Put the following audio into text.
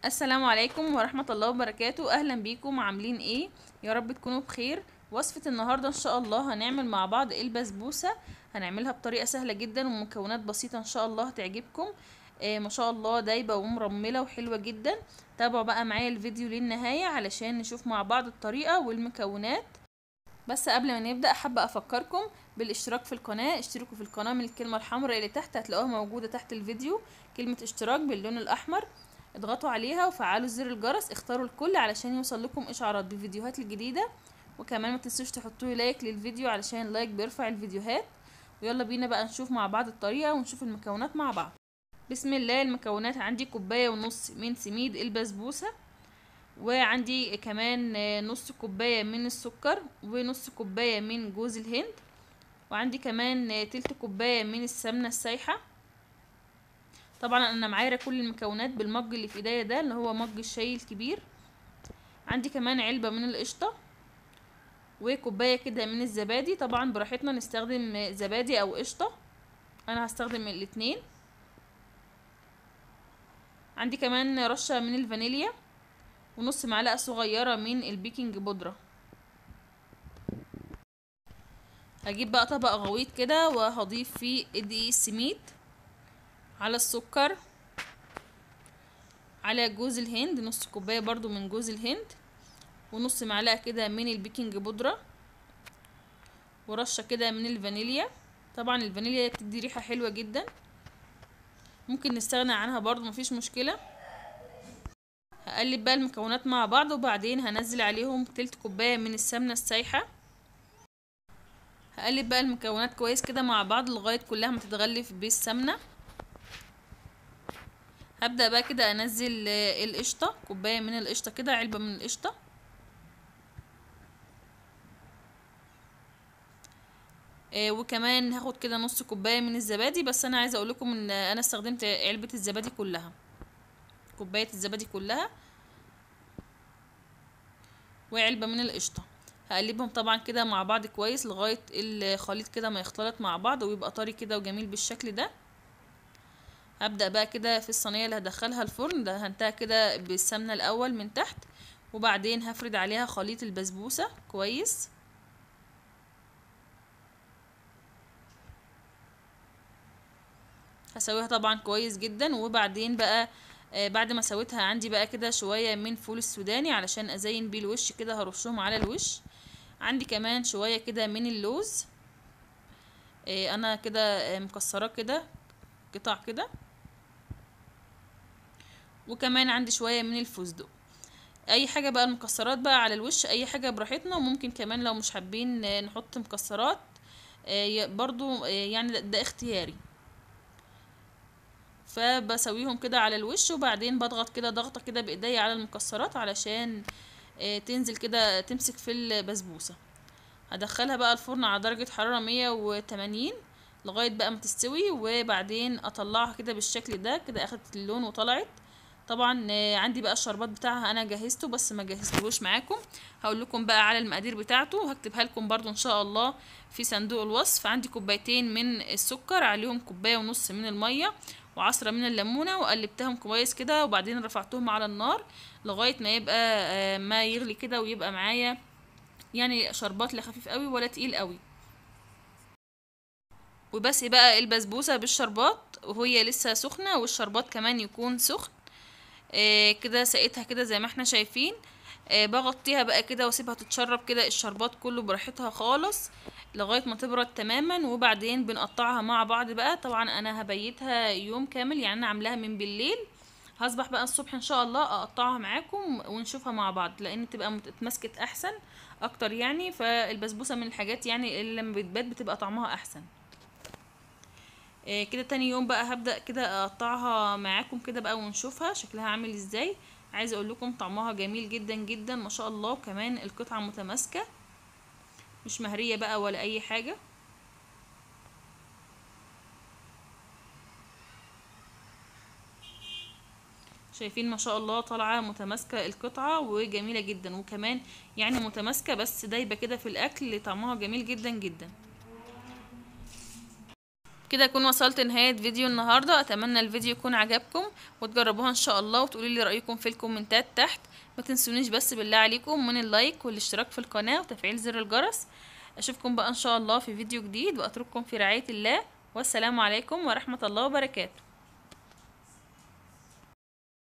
السلام عليكم ورحمة الله وبركاته اهلا بيكم عاملين ايه يا رب تكونوا بخير وصفة النهاردة ان شاء الله هنعمل مع بعض البسبوسة هنعملها بطريقة سهلة جدا ومكونات بسيطة ان شاء الله هتعجبكم آه ما شاء الله دايبة ومرملة وحلوة جدا تابعوا بقى معايا الفيديو للنهاية علشان نشوف مع بعض الطريقة والمكونات بس قبل ما نبدأ حابة افكركم بالاشتراك في القناة اشتركوا في القناة من الكلمة الحمراء اللي تحت هتلاقوها موجودة تحت الفيديو كلمة اشتراك باللون الاحمر اضغطوا عليها وفعلوا زر الجرس اختاروا الكل علشان يوصل لكم اشعارات بالفيديوهات الجديدة وكمان ما تنسوش تحطوا لي لايك للفيديو علشان اللايك بيرفع الفيديوهات ويلا بينا بقى نشوف مع بعض الطريقة ونشوف المكونات مع بعض بسم الله المكونات عندي كوباية ونص من سميد البسبوسة وعندي كمان نص كوباية من السكر ونص كوباية من جوز الهند وعندي كمان تلت كوباية من السمنة السايحة طبعا انا معايره كل المكونات بالمج اللي في ايديا ده اللي هو مج الشاي الكبير عندي كمان علبه من القشطه وكوبايه كده من الزبادي طبعا براحتنا نستخدم زبادي او قشطه انا هستخدم الاتنين عندي كمان رشه من الفانيليا ونص معلقه صغيره من البيكنج بودره هجيب بقى طبق غويط كده وهضيف فيه دقيق السميد على السكر على جوز الهند نص كوبايه برضو من جوز الهند ونص معلقه كده من البيكنج بودره ورشه كده من الفانيليا طبعا الفانيليا بتدي ريحه حلوه جدا ممكن نستغنى عنها برضو مفيش مشكله هقلب بقى المكونات مع بعض وبعدين هنزل عليهم تلت كوبايه من السمنه السايحه هقلب بقى المكونات كويس كده مع بعض لغايه كلها ما تتغلف بالسمنه هبدأ بقى كده انزل القشطة كوباية من القشطة كده علبة من القشطة آه وكمان هاخد كده نص كوباية من الزبادي بس انا عايزة اقول لكم ان انا استخدمت علبة الزبادي كلها كوباية الزبادي كلها وعلبة من القشطة هقلبهم طبعا كده مع بعض كويس لغاية الخليط كده ما يختلط مع بعض ويبقى طري كده وجميل بالشكل ده هبدأ بقى كده في الصينية اللي هدخلها الفرن دهنتها كده بالسمنة الأول من تحت وبعدين هفرد عليها خليط البسبوسة كويس هسويها طبعا كويس جدا وبعدين بقى آه بعد ما سويتها عندي بقى كده شوية من فول السوداني علشان ازين بيه الوش كده هرشهم على الوش عندي كمان شوية كده من اللوز آه انا كده آه مكسراه كده قطع كده وكمان عندي شويه من الفستق اي حاجه بقى المكسرات بقى على الوش اي حاجه براحتنا وممكن كمان لو مش حابين نحط مكسرات برضو يعني ده اختياري فبسويهم كده على الوش وبعدين بضغط كده ضغطه كده بايديا على المكسرات علشان تنزل كده تمسك في البسبوسه هدخلها بقى الفرن على درجه حراره مية وتمانين لغايه بقى ما تستوي وبعدين اطلعها كده بالشكل ده كده اخدت اللون وطلعت طبعا عندي بقى الشربات بتاعها انا جهزته بس ما جهزتهوش معاكم هقول لكم بقى على المقادير بتاعته وهكتبها لكم برضو ان شاء الله في صندوق الوصف عندي كوبايتين من السكر عليهم كوبايه ونص من الميه وعصره من الليمونه وقلبتهم كويس كده وبعدين رفعتهم على النار لغايه ما يبقى ما يغلي كده ويبقى معايا يعني شربات لا خفيف قوي ولا تقيل قوي وبس بقى البسبوسه بالشربات وهي لسه سخنه والشربات كمان يكون سخن آه كده سقيتها كده زي ما احنا شايفين آه بغطيها بقى كده واسيبها تتشرب كده الشربات كله براحتها خالص لغايه ما تبرد تماما وبعدين بنقطعها مع بعض بقى طبعا انا هبيتها يوم كامل يعني انا عاملاها من بالليل هصبح بقى الصبح ان شاء الله اقطعها معاكم ونشوفها مع بعض لان تبقى اتمسكت احسن اكتر يعني فالبسبوسه من الحاجات يعني اللي لما بتبات بتبقى طعمها احسن كده تاني يوم بقى هبدأ كده اقطعها معاكم كده بقى ونشوفها شكلها عامل ازاي عايزه اقول لكم طعمها جميل جدا جدا ما شاء الله وكمان القطعه متماسكه مش مهريه بقى ولا اي حاجه شايفين ما شاء الله طالعه متماسكه القطعه وجميله جدا وكمان يعني متماسكه بس دايبه كده في الاكل طعمها جميل جدا جدا وبكده اكون وصلت نهاية فيديو النهاردة اتمنى الفيديو يكون عجبكم وتجربوها ان شاء الله وتقولوا لي رأيكم في الكومنتات تحت ما تنسونيش بس بالله عليكم من اللايك والاشتراك في القناة وتفعيل زر الجرس اشوفكم بقى ان شاء الله في فيديو جديد واترككم في رعاية الله والسلام عليكم ورحمة الله وبركاته